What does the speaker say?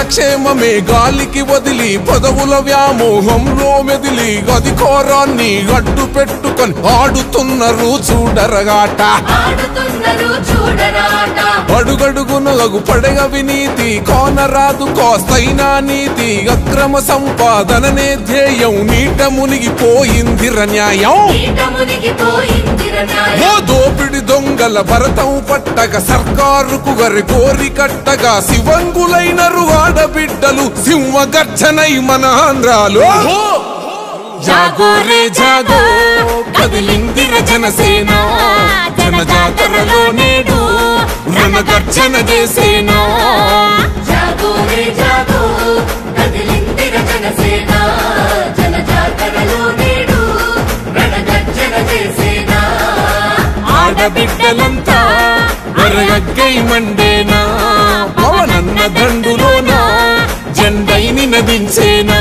ప్రజాక్షేమమే గాలికి వదిలి పదవుల వ్యామోహంలో మెదిలి అధికారాన్ని అడ్డు పెట్టుకొని ఆడుతున్నారు చూడరగాట ఆడుతున్నారు చూడరాట అడుగడుగునగు పడగ వినీతి కోనరాదు కోస్తైనా నీతి అక్రమ సంపాదననే ధ్యేయం నీట మునిగిపోయిందిర న్యాయం ఈట మునిగిపోయిందిర న్యాయం ఓ దోపిడి దొంగల భరతం పట్టగ సర్కారుకు గరి కోరి కట్టగా శివంగులైనరు ఆడబిడ్డలు సింహ గర్జనై మన ఆంధ్రాలో జాగో రే జాగో కదిలిందిర జనసేన జన జాతరలో నేడు రణగర్జన చేసేనా జాగో రే జాగో కదిలిందిర జనసేన జన జాతరలో నేడు రణగర్జన చేసేనా ఆడబిడ్డలంతా వరగగ్గై మండేనా పవనన్న దండులోనా జెండైని నదించేనా